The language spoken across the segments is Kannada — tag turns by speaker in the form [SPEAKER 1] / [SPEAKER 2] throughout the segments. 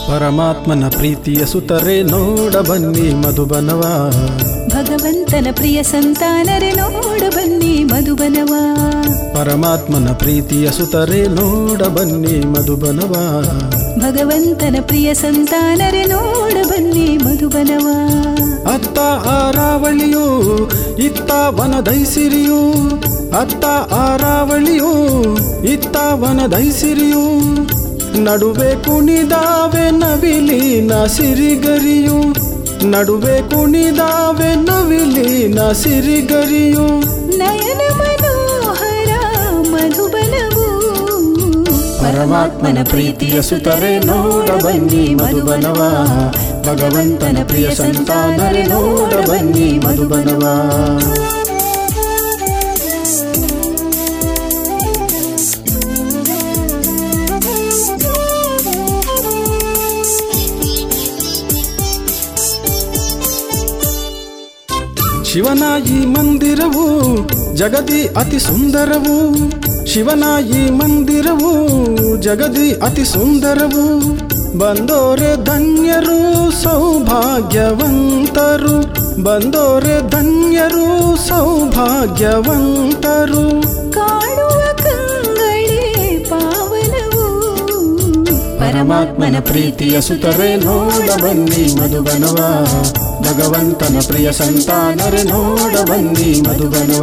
[SPEAKER 1] ಪರಮಾತ್ಮನ ಪ್ರೀತಿಯ ಸುತರೆ ನೋಡ ಬನ್ನಿ ಮಧುಬನವ
[SPEAKER 2] ಭಗವಂತನ ಪ್ರಿಯ ಸಂತಾನರೆ ನೋಡ ಬನ್ನಿ ಮಧುಬನವ
[SPEAKER 1] ಪರಮಾತ್ಮನ ಪ್ರೀತಿಯ ಸುತರೆ ನೋಡ ಬನ್ನಿ ಮಧುಬನವ
[SPEAKER 2] ಭಗವಂತನ ಪ್ರಿಯ ಸಂತಾನರೆ ನೋಡ ಬನ್ನಿ ಮಧುಬನವ
[SPEAKER 1] ಅತ್ತ ಆರಾವಳಿಯು ಇತ್ತ ವನದೈಸಿರಿಯು ಅತ್ತ ಆರಾವಳಿಯು ಇತ್ತ ವನದೈಸಿರಿಯು ನಡುವೆ ಕುಣಿದಾವೆ ನವಿಲಿನ ಸಿರಿಗರಿಯು ನಡುವೆ ಕುಣಿದಾವೆ ನವಿಲಿನ ಸಿರಿಗರಿಯು
[SPEAKER 2] ನಯನ ಮನೋಹರ ಮಧುಬನವು
[SPEAKER 1] ಪರಮಾತ್ಮನ ಪ್ರೀತಿಯ ಸುತರೆ ನೋಡ ಬನ್ನಿ ಮಧುಬನವ ಭಗವಂತನ ಪ್ರಿಯ ಸಂತಾನರೆ ನೋಡ ಬನ್ನಿ ಮಧುಬನವ ಶಿವನ ಈ ಮಂದಿರವು ಜಗದಿ ಅತಿ ಸುಂದರವು ಶಿವನ ಈ ಮಂದಿರವು ಜಗದಿ ಅತಿ ಸುಂದರವು ಬಂದೋರೆ ಧನ್ಯರು ಸೌಭಾಗ್ಯವಂತರು ಬಂದೋರೆ ಧನ್ಯರು ಸೌಭಾಗ್ಯವಂತರು
[SPEAKER 2] ಕಾಣುವ ಕಂಗಳೇ ಪಾವನವು
[SPEAKER 1] ಪರಮಾತ್ಮನ ಪ್ರೀತಿಯ ಸುತರೆ ನೋಡ ಬನ್ನಿ ಮಧುಬನವ ಭಗವಂತನ ಪ್ರಿಯ ಸಂತಾನರೆ ನೋಡ ಬನ್ನಿ ಮಧುಬನವ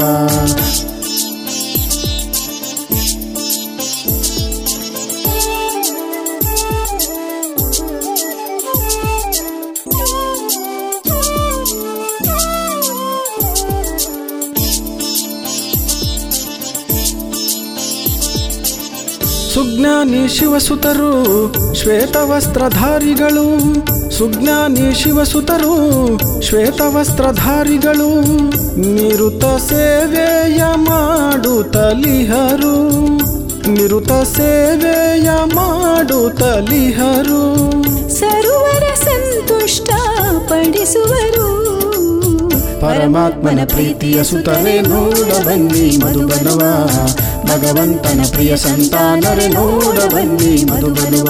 [SPEAKER 1] ಸುಜ್ಞಾನಿ ಶಿವಸುತರು ಶ್ವೇತವಸ್ತ್ರಧಾರಿಗಳು ಸುಜ್ಞಾನಿ ಶಿವಸುತರು ಶ್ವೇತವಸ್ತ್ರಧಾರಿಗಳು ನಿರುತ ಸೇವೆಯ ಮಾಡುತ್ತಲಿಹರು ನಿರುತ ಸೇವೆಯ ಮಾಡುತ್ತಲಿಹರು
[SPEAKER 2] ಸರ್ವರ ಸಂತುಷ್ಟ ಪಡಿಸುವರು
[SPEAKER 1] ಪರಮಾತ್ಮನ ಪ್ರೀತಿಯ ಸುತರೆ ನೋಡ ಬನ್ನಿ ಮಧುಬನವ ಭಗವಂತನ ಪ್ರಿಯ ಸಂತಾನರೆ ನೋಡ ಬನ್ನಿ ಮಧುಬನವ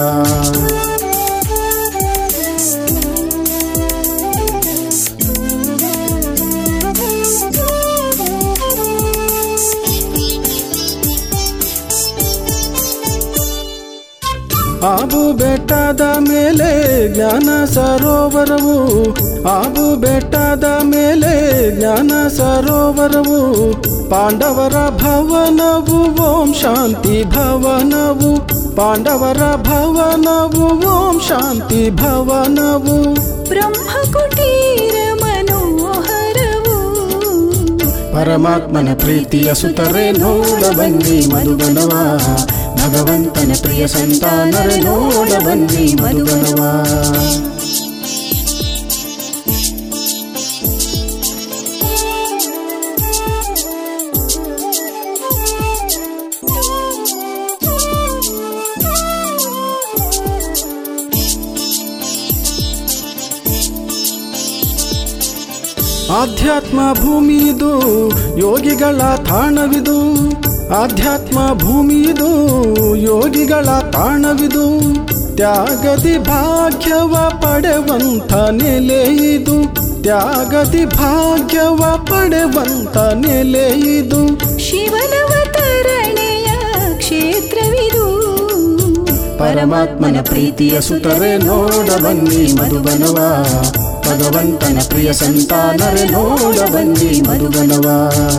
[SPEAKER 1] ಆಬು ಬೆಟ್ಟದ ಮೇಲೆ ಜ್ಞಾನ ಸರೋವರವು ಆಬು ಬೆಟ್ಟದ ಮೇಲೆ ಜ್ಞಾನ ಸರೋವರವು ಪಾಂಡವರ ಭವನವು ಓಂ ಶಾಂತಿ ಭವನವು ಪಾಂಡವರ ಭವನವು ಓಂ ಶಾಂತಿ ಭವನವು
[SPEAKER 2] ಬ್ರಹ್ಮ ಕುಟೀರ ಮನೋಹರವು
[SPEAKER 1] ಪರಮಾತ್ಮನ ಪ್ರೀತಿಯ ಸುತರೆ ನೋಡ ಬನ್ನಿ ಮಧುಬನವ ಭಗವಂತನ ಪ್ರಿಯ ಸಂತಾನರೆ ನೋಡ ಬನ್ನಿ ಮಧುಬನವ ಆಧ್ಯಾತ್ಮ ಭೂಮಿ ಇದು ಯೋಗಿಗಳ ತಾಣವಿದು ಆಧ್ಯಾತ್ಮ ಭೂಮಿ ಇದು ಯೋಗಿಗಳ ತಾಣವಿದು ತ್ಯಾಗದಿ ಭಾಗ್ಯವ ಪಡೆವಂತ ನೆಲೆ ಇದು ತ್ಯಾಗದಿ ಭಾಗ್ಯವ ಪಡೆವಂತ ನೆಲೆ ಇದು
[SPEAKER 2] ಶಿವನವತರಣೆಯ ಕ್ಷೇತ್ರವಿದು
[SPEAKER 1] ಪರಮಾತ್ಮನ ಪ್ರೀತಿಯ ಸುತರೆ ನೋಡ ಬನ್ನಿ ಮಧುಬನವ ಭಗವಂತನ ಪ್ರಿಯ ಸಂತಾನರೆ ನೋಡ ಬನ್ನಿ ಮಧುಬನವ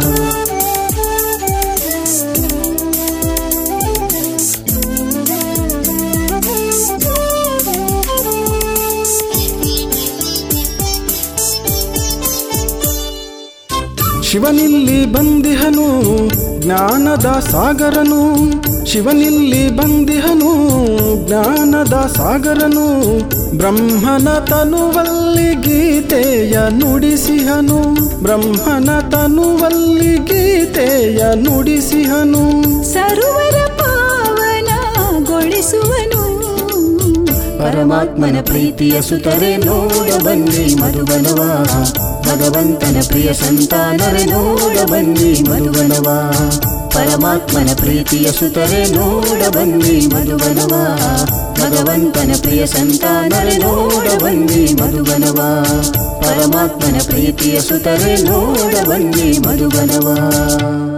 [SPEAKER 1] ಶಿವನಿಲ್ಲಿ ಬಂದಿಹನು ಜ್ಞಾನದ ಸಾಗರನು ಶಿವನಿಲ್ಲಿ ಬಂದಿಹನು ಜ್ಞಾನದ ಸಾಗರನು ಬ್ರಹ್ಮನ ತನುವಲ್ಲಿ ಗೀತೆಯ ನುಡಿಸಿಹನು ಬ್ರಹ್ಮನ ತನುವಲ್ಲಿ ಗೀತೆಯ ನುಡಿಸಿಹನು
[SPEAKER 2] ಸರ್ವರ ಪಾವನಗೊಳಿಸುವನು
[SPEAKER 1] ಪರಮಾತ್ಮನ ಪ್ರೀತಿಯ ಸುತರೆ ನೋಡ ಬನ್ನಿ ಮಧುಬನವ ಭಗವಂತನ ಪ್ರಿಯ ಸಂತಾನರೆ ನೋಡ ಬನ್ನಿ ಮಧುಬನವ ಪರಮಾತ್ಮನ ಪ್ರೀತಿಯ ಸುತರೆ ನೋಡ ಬನ್ನಿ ಮಧುಬನವ ಭಗವಂತನ ಪ್ರಿಯ ಸಂತಾನರೆ ನೋಡ ಬನ್ನಿ ಮಧುಬನವ ಪರಮಾತ್ಮನ ಪ್ರೀತಿಯ ಸುತರೆ ನೋಡ ಬನ್ನಿ ಮಧುಬನವ